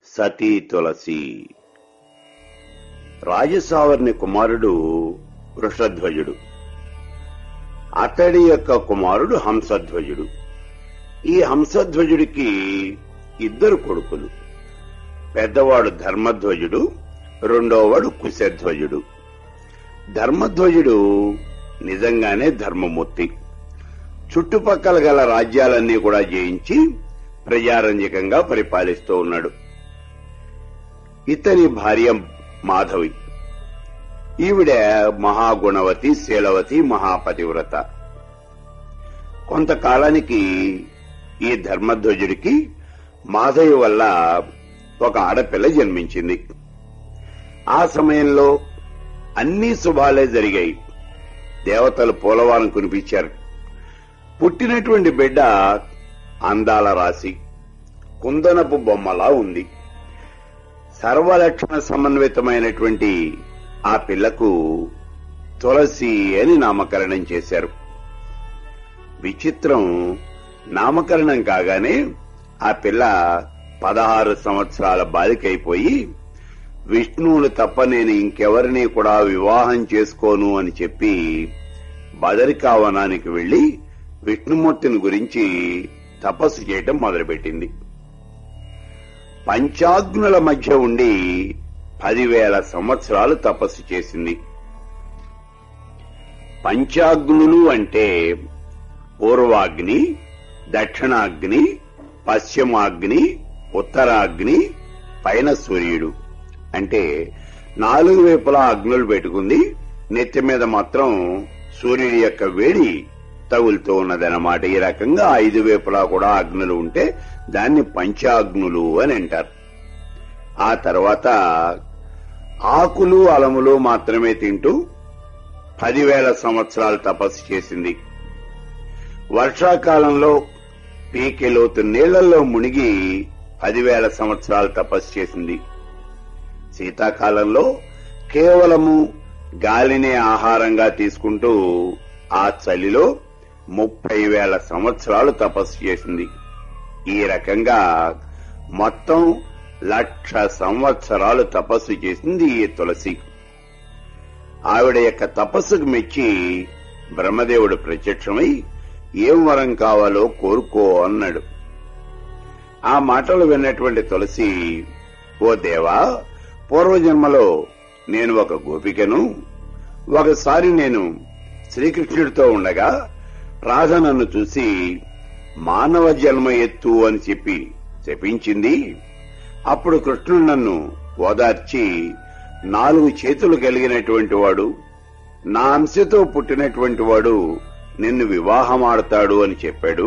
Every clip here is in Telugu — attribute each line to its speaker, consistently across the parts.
Speaker 1: సతీ తులసి రాజసావర్ణి కుమారుడు వృషధ్వజుడు అతడి యొక్క కుమారుడు హంసధ్వజుడు ఈ హంసధ్వజుడికి ఇద్దరు కొడుకులు పెద్దవాడు ధర్మధ్వజుడు రెండోవాడు కుశధ్వజుడు ధర్మధ్వజుడు నిజంగానే ధర్మమూర్తి చుట్టుపక్కల గల రాజ్యాలన్నీ కూడా జయించి ప్రజారంజకంగా పరిపాలిస్తూ ఉన్నాడు ఇతని భార్య మాధవి ఈవిడ మహాగుణవతి శీలవతి మహాపతివ్రత కొంతకాలానికి ఈ ధర్మధ్వజుడికి మాధవి వల్ల ఒక ఆడపిల్ల జన్మించింది ఆ సమయంలో అన్ని శుభాలే జరిగాయి దేవతలు పూలవారం కునిపించారు పుట్టినటువంటి బిడ్డ అందాల రాశి కుందనపు బొమ్మలా ఉంది సర్వలక్షణ సమన్వితమైనటువంటి ఆ పిల్లకు తులసి అని నామకరణం చేశారు విచిత్రం నామకరణం కాగానే ఆ పిల్ల పదహారు సంవత్సరాల బాలికైపోయి విష్ణువును తప్ప నేను ఇంకెవరిని కూడా వివాహం చేసుకోను అని చెప్పి బదరికావనానికి వెళ్లి విష్ణుమూర్తిని గురించి తపస్సు చేయటం మొదలుపెట్టింది పంచాగ్నుల మధ్య ఉండి పదివేల సంవత్సరాలు తపస్సు చేసింది పంచాగ్నులు అంటే పూర్వాగ్ని దక్షిణాగ్ని పశ్చిమాగ్ని ఉత్తరాగ్ని పైన సూర్యుడు అంటే నాలుగు వైపులా అగ్నులు పెట్టుకుంది నెత్తి మీద మాత్రం సూర్యుడి యొక్క వేడి తగులుతూ ఉన్నదన్నమాట ఈ రకంగా ఐదు వైపులా కూడా అగ్నులు ఉంటే దాన్ని పంచాగ్నులు అని అంటారు ఆ తర్వాత ఆకులు అలములు మాత్రమే తింటూ పదివేల సంవత్సరాలు తపస్సు చేసింది వర్షాకాలంలో పీకెలోతు నీళ్లలో మునిగి పదివేల సంవత్సరాలు తపస్సు చేసింది శీతాకాలంలో కేవలము గాలినే ఆహారంగా తీసుకుంటూ ఆ చలిలో ముప్పై వేల సంవత్సరాలు తపస్సు చేసింది ఈ రకంగా మొత్తం లక్ష సంవత్సరాలు తపస్సు చేసింది ఈ తులసి ఆవిడ యొక్క తపస్సుకు మెచ్చి బ్రహ్మదేవుడు ప్రత్యక్షమై ఏం వరం కావాలో కోరుకో అన్నాడు ఆ మాటలు విన్నటువంటి తులసి ఓ దేవా పూర్వజన్మలో నేను ఒక గోపికను ఒకసారి నేను శ్రీకృష్ణుడితో ఉండగా రాధ నన్ను చూసి మానవ జన్మ ఎత్తు అని చెప్పి చెప్పించింది అప్పుడు కృష్ణుడు నన్ను ఓదార్చి నాలుగు చేతులు కలిగినటువంటి వాడు నా అంశతో పుట్టినటువంటి వాడు నిన్ను వివాహమాడతాడు అని చెప్పాడు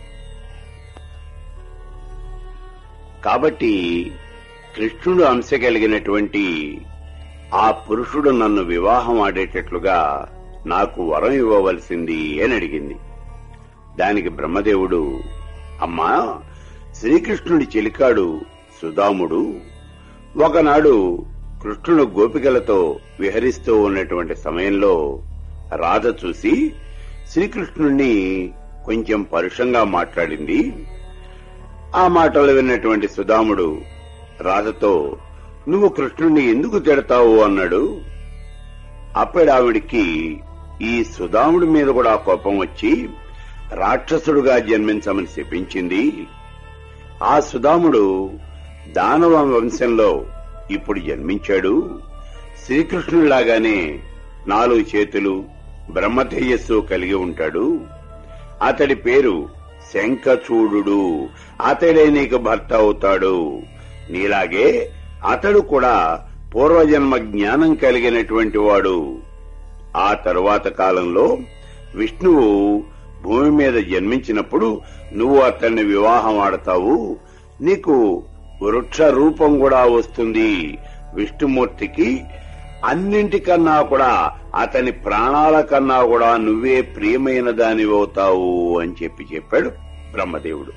Speaker 1: కాబట్టి కృష్ణుడు అంశ కలిగినటువంటి ఆ పురుషుడు నన్ను వివాహం ఆడేటట్లుగా నాకు వరం ఇవ్వవలసింది అని అడిగింది దానికి బ్రహ్మదేవుడు అమ్మా శ్రీకృష్ణుడి చెలికాడు సుధాముడు ఒకనాడు కృష్ణుడు గోపికలతో విహరిస్తూ ఉన్నటువంటి సమయంలో రాధ చూసి శ్రీకృష్ణుణ్ణి కొంచెం పరుషంగా మాట్లాడింది ఆ మాటలు విన్నటువంటి సుధాముడు రాధతో నువ్వు కృష్ణుణ్ణి ఎందుకు తిడతావు అన్నాడు అప్పుడు ఆవిడికి ఈ సుధాముడి మీద కూడా కోపం వచ్చి రాక్షసుడుగా జన్మించమని శపించింది ఆ సుధాముడు దానవ వంశంలో ఇప్పుడు జన్మించాడు శ్రీకృష్ణుడిలాగానే నాలుగు చేతులు బ్రహ్మతేజస్సు కలిగి ఉంటాడు అతడి పేరు శంఖచూడు అతడే నీకు భర్త అవుతాడు నీలాగే అతడు కూడా పూర్వజన్మ జ్ఞానం కలిగినటువంటి వాడు ఆ తరువాత కాలంలో విష్ణువు భూమి మీద జన్మించినప్పుడు నువ్వు అతన్ని వివాహం ఆడతావు నీకు వృక్ష రూపం కూడా వస్తుంది విష్ణుమూర్తికి అన్నింటికన్నా కూడా అతని ప్రాణాల కన్నా కూడా నువ్వే ప్రియమైన దానివవుతావు అని చెప్పి చెప్పాడు బ్రహ్మదేవుడు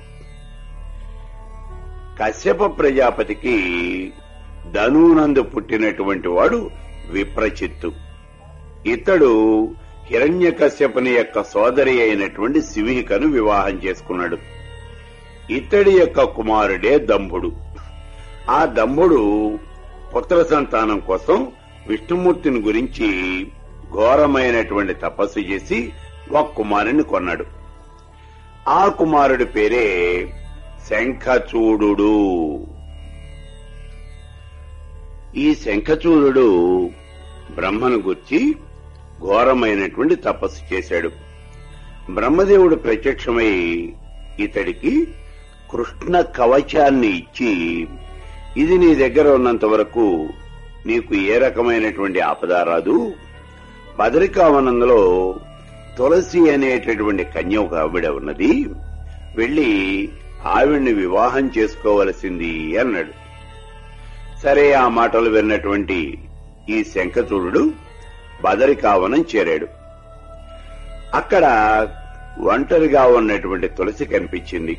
Speaker 1: కశ్యప ప్రజాపతికి ధనునందు పుట్టినటువంటి వాడు విప్రచిత్తు ఇతడు హిరణ్య కశ్యపుని యొక్క సోదరి అయినటువంటి శివికను వివాహం చేసుకున్నాడు ఇతడి యొక్క కుమారుడే దంభుడు ఆ దమ్ముడు పుత్ర సంతానం కోసం విష్ణుమూర్తిని గురించి ఘోరమైనటువంటి తపస్సు చేసి ఒక కుమారుని కొన్నాడు ఆ కుమారుడి పేరే శంఖచూడు ఈ శంఖచూడు బ్రహ్మను గుర్చి ఘోరమైనటువంటి తపస్సు చేశాడు బ్రహ్మదేవుడు ప్రత్యక్షమై ఇతడికి కృష్ణ కవచాన్ని ఇచ్చి ఇది నీ దగ్గర ఉన్నంత వరకు నీకు ఏ రకమైనటువంటి ఆపద రాదు బదరికావనంలో తులసి అనేటటువంటి కన్య ఒక ఆవిడ ఉన్నది వెళ్లి ఆవిడ్ని వివాహం చేసుకోవలసింది అన్నాడు సరే ఆ మాటలు విన్నటువంటి ఈ శంఖచూడు బదరికావనం చేరాడు అక్కడ ఒంటరిగా ఉన్నటువంటి తులసి కనిపించింది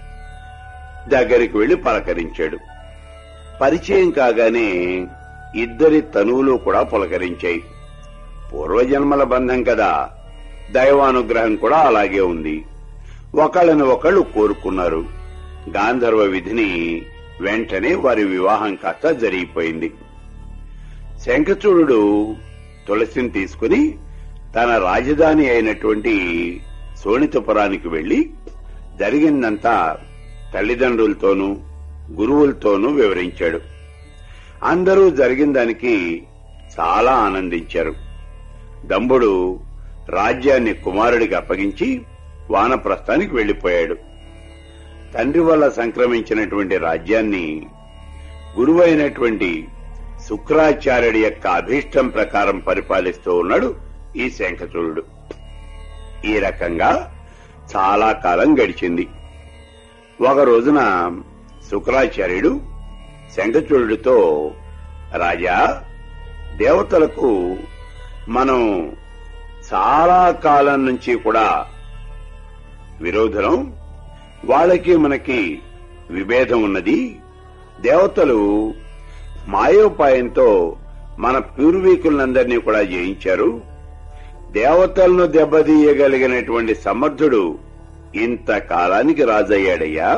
Speaker 1: దగ్గరికి వెళ్లి పలకరించాడు పరిచయం కాగానే ఇద్దరి తనువులు కూడా పులకరించాయి పూర్వజన్మల బంధం కదా దైవానుగ్రహం కూడా అలాగే ఉంది ఒకళ్ళని ఒకళ్ళు కోరుకున్నారు గాంధర్వ విధిని వెంటనే వారి వివాహం కాస్త జరిగిపోయింది శంఖచూడు తులసిని తీసుకుని తన రాజధాని అయినటువంటి సోనితపురానికి వెళ్లి జరిగిందంతా తల్లిదండ్రులతోనూ గురువులతోనూ వివరించాడు అందరూ జరిగిన దానికి చాలా ఆనందించారు దంబుడు రాజ్యాన్ని కుమారుడికి అప్పగించి వానప్రస్థానికి వెళ్లిపోయాడు తండ్రి వల్ల సంక్రమించినటువంటి రాజ్యాన్ని గురువైనటువంటి శుక్రాచార్యుడి యొక్క అభీష్టం ప్రకారం పరిపాలిస్తూ ఉన్నాడు ఈ శంఖచూడు ఈ రకంగా చాలా కాలం గడిచింది ఒక రోజున శుక్రాచార్యుడు శంఖచూడుతో రాజా దేవతలకు మనం చాలా కాలం నుంచి కూడా విరోధనం వాళ్ళకి మనకి విభేదం ఉన్నది దేవతలు మాయోపాయంతో మన పూర్వీకులందరినీ కూడా జయించారు దేవతలను దెబ్బతీయగలిగినటువంటి సమర్థుడు ఇంతకాలానికి రాజయ్యాడయ్యా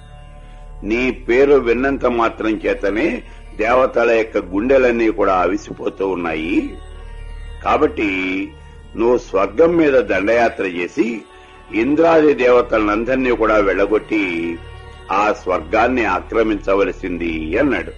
Speaker 1: నీ పేరు విన్నంత మాత్రం చేతనే దేవతల యొక్క గుండెలన్నీ కూడా అవిసిపోతూ ఉన్నాయి కాబట్టి నువ్వు స్వర్గం మీద దండయాత్ర చేసి ఇంద్రాది దేవతలందరినీ కూడా వెళ్ళగొట్టి ఆ స్వర్గాన్ని ఆక్రమించవలసింది అన్నాడు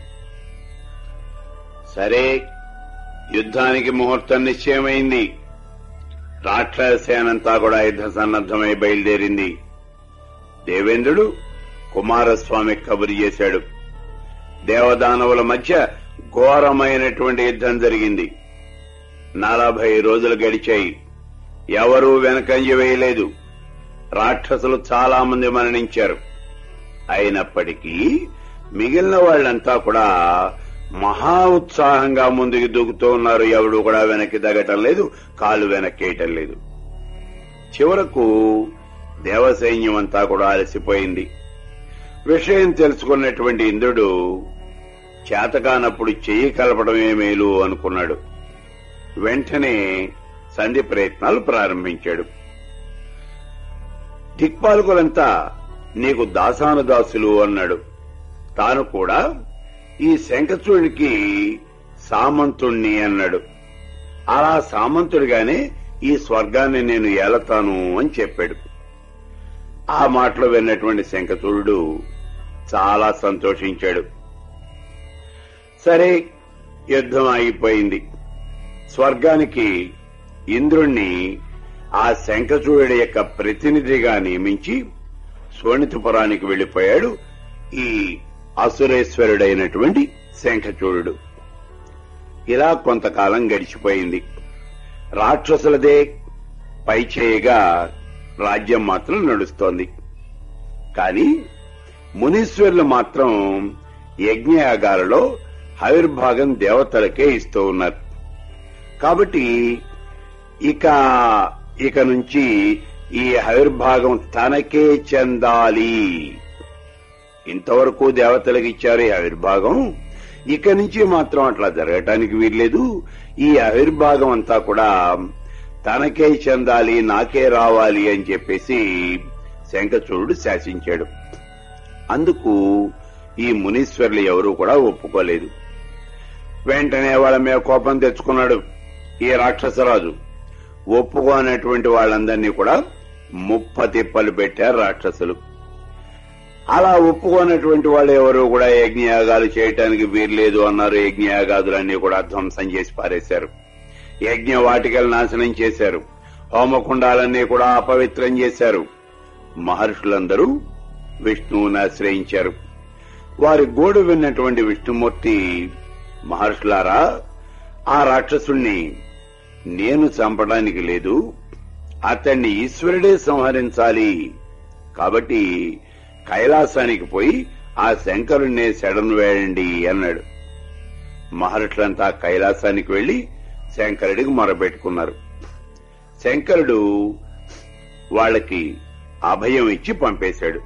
Speaker 1: సరే యుద్ధానికి ముహూర్తం నిశ్చయమైంది రాక్షసేనంతా కూడా యుద్ధ సన్నద్ధమై బయలుదేరింది దేవేంద్రుడు కుమారస్వామి కబురు చేశాడు దేవదానవుల మధ్య ఘోరమైనటువంటి యుద్ధం జరిగింది నలభై రోజులు గడిచాయి ఎవరూ వెనకంజ వేయలేదు రాక్షసులు చాలా మంది మరణించారు అయినప్పటికీ మిగిలిన వాళ్ళంతా కూడా మహా ఉత్సాహంగా ముందుకు దూకుతూ ఉన్నారు ఎవడు కూడా వెనక్కి తగ్గటం లేదు కాలు వెనక్కేయటం లేదు చివరకు దేవసైన్యం అంతా కూడా అలసిపోయింది విషయం తెలుసుకున్నటువంటి ఇంద్రుడు చేతకానప్పుడు చెయ్యి కలపడమే మేలు అనుకున్నాడు వెంటనే సంధి ప్రయత్నాలు ప్రారంభించాడు దిక్పాలకులంతా నీకు దాసానుదాసులు అన్నాడు తాను కూడా ఈ శంఖచూడికి సామంతుణ్ణి అన్నాడు అలా సామంతుడిగానే ఈ స్వర్గాన్ని నేను ఏలతాను అని చెప్పాడు ఆ మాటలు విన్నటువంటి శంఖచూడు చాలా సంతోషించాడు సరే యుద్ధం ఆగిపోయింది స్వర్గానికి ఇంద్రుణ్ణి ఆ శంఖచూడి యొక్క ప్రతినిధిగా నియమించి శోణితపురానికి వెళ్లిపోయాడు ఈ అసురేశ్వరుడైనటువంటి శంఖచూడు ఇలా కొంతకాలం గడిచిపోయింది రాక్షసులదే పైచేయగా రాజ్యం మాత్రం నడుస్తోంది కాని మునీశ్వరులు మాత్రం యజ్ఞయాగాలలో ఆవిర్భాగం దేవతలకే ఇస్తూ ఉన్నారు కాబట్టి ఇక ఇక నుంచి ఈ ఆవిర్భాగం తనకే చెందాలి ఇంతవరకు దేవతలకు ఇచ్చారు ఈ ఆవిర్భాగం ఇక నుంచి మాత్రం అట్లా జరగటానికి వీల్లేదు ఈ ఆవిర్భాగం అంతా కూడా తనకే చెందాలి నాకే రావాలి అని చెప్పేసి శంఖచూడు శాసించాడు అందుకు ఈ మునీశ్వర్లు ఎవరూ కూడా ఒప్పుకోలేదు వెంటనే వాళ్ళ మీద కోపం తెచ్చుకున్నాడు ఈ రాక్షసరాజు ఒప్పుకోనటువంటి వాళ్ళందరినీ కూడా ముప్ప తిప్పలు పెట్టారు రాక్షసులు అలా ఒప్పుకోనటువంటి వాళ్ళు ఎవరు కూడా యజ్ఞయాగాలు చేయటానికి వీర్లేదు అన్నారు యజ్ఞయాగాదులన్నీ కూడా ధ్వంసం చేసి పారేశారు యజ్ఞ వాటికలు నాశనం చేశారు హోమకుండాలన్నీ కూడా అపవిత్రం చేశారు మహర్షులందరూ విష్ణువుని ఆశ్రయించారు వారి గోడు విన్నటువంటి విష్ణుమూర్తి మహర్షులారా ఆ రాక్షసుణ్ణి నేను చంపడానికి లేదు అతన్ని ఈశ్వరుడే సంహరించాలి కాబట్టి కైలాసానికి పోయి ఆ శంకరుణ్ణే సెడను వేయండి అన్నాడు మహర్షులంతా కైలాసానికి వెళ్లి శంకరుడికి మొరపెట్టుకున్నారు శంకరుడు వాళ్ళకి అభయం ఇచ్చి పంపేశాడు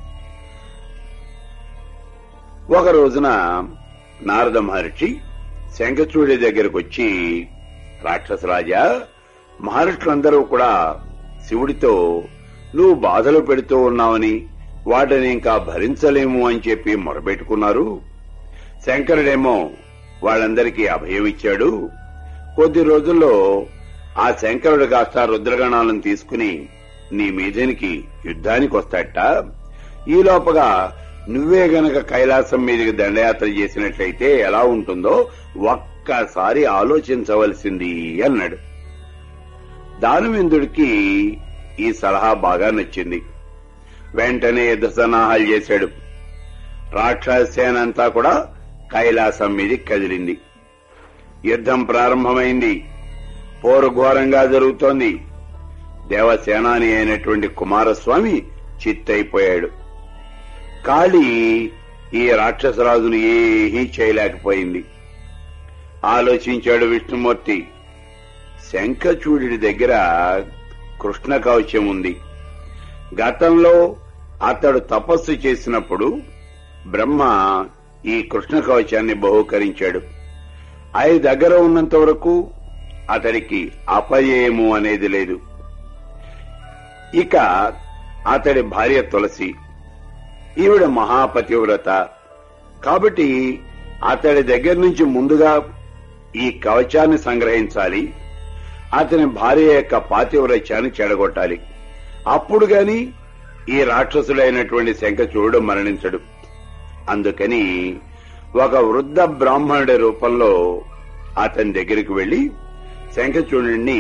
Speaker 1: ఒక రోజున నారద మహర్షి శంఖచూడి దగ్గరకు వచ్చి రాక్షసరాజా మహర్షులందరూ కూడా శివుడితో నువ్వు బాధలు పెడుతూ ఉన్నావని వాటిని ఇంకా భరించలేము అని చెప్పి మొరబెట్టుకున్నారు శంకరుడేమో వాళ్ళందరికీ అభయం ఇచ్చాడు కొద్ది రోజుల్లో ఆ శంకరుడు కాస్త రుద్రగణాలను తీసుకుని నీ మీదనికి యుద్ధానికి వస్తాడట ఈ లోపగా నువ్వే గనక కైలాసం మీదకి దండయాత్ర చేసినట్లయితే ఎలా ఉంటుందో ఒక్కసారి ఆలోచించవలసింది అన్నాడు దానవిందుడికి ఈ సలహా బాగా నచ్చింది వెంటనే యుద్ధ సన్నాహాలు చేశాడు రాక్షస సేన అంతా కూడా కైలాసం మీదకి కదిలింది యుద్ధం ప్రారంభమైంది పోరు ఘోరంగా జరుగుతోంది దేవసేనాని అయినటువంటి కుమారస్వామి చిత్తైపోయాడు కాళి ఈ రాక్షసరాజును ఏమీ చేయలేకపోయింది ఆలోచించాడు విష్ణుమూర్తి శంఖచూడి దగ్గర కృష్ణ కవచం ఉంది గతంలో అతడు తపస్సు చేసినప్పుడు బ్రహ్మ ఈ కృష్ణ కవచాన్ని బహూకరించాడు ఆయన దగ్గర ఉన్నంత వరకు అతడికి అపజయము అనేది లేదు ఇక అతడి భార్య తులసి ఈవిడ మహాపతివ్రత కాబట్టి అతడి దగ్గర నుంచి ముందుగా ఈ కవచాన్ని సంగ్రహించాలి అతని భార్య యొక్క పాతివ్రత్యాన్ని చెడగొట్టాలి అప్పుడు గాని ఈ రాక్షసుడైనటువంటి శంఖచూడు మరణించడు అందుకని ఒక వృద్ధ బ్రాహ్మణుడి రూపంలో అతని దగ్గరికి వెళ్లి శంఖచూడుని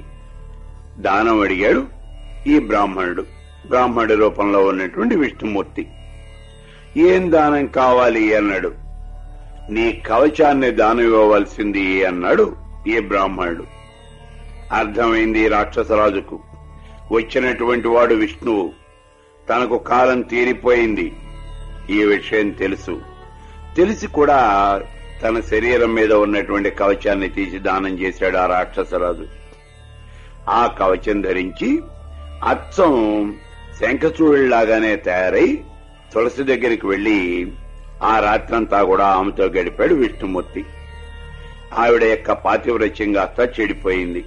Speaker 1: దానం అడిగాడు ఈ బ్రాహ్మణుడు బ్రాహ్మణుడి రూపంలో ఉన్నటువంటి విష్ణుమూర్తి ఏం దానం కావాలి అన్నాడు నీ కవచాన్ని దానం ఇవ్వవలసింది అన్నాడు ఈ బ్రాహ్మణుడు అర్థమైంది రాక్షసరాజుకు వచ్చినటువంటి వాడు విష్ణువు తనకు కాలం తీరిపోయింది ఈ విషయం తెలుసు తెలిసి కూడా తన శరీరం మీద ఉన్నటువంటి కవచాన్ని తీసి దానం చేశాడు ఆ రాక్షసరాజు ఆ కవచం ధరించి అచ్చం శంఖచూడిలాగానే తయారై తులసి దగ్గరికి వెళ్లి ఆ రాత్రంతా కూడా ఆమెతో గడిపాడు విష్ణుమూర్తి ఆవిడ యొక్క పాతివ్రత్యం కాస్త చెడిపోయింది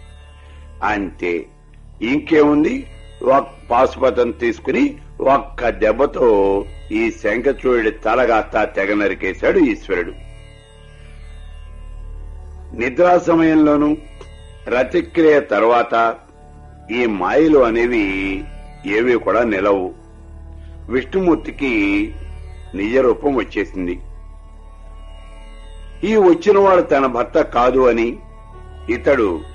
Speaker 1: అంతే ఇంకేముంది ఒక పాశుపతం తీసుకుని ఒక్క దెబ్బతో ఈ శంఖచూడి తలగాస్త తెగ నరికేశాడు ఈశ్వరుడు నిద్రా సమయంలోనూ రతిక్రియ తర్వాత ఈ మాయలు అనేవి ఏవి కూడా నిలవు విష్ణుమూర్తికి నిజ రూపం వచ్చేసింది ఈ వచ్చినవాడు తన భర్త కాదు అని ఇతడు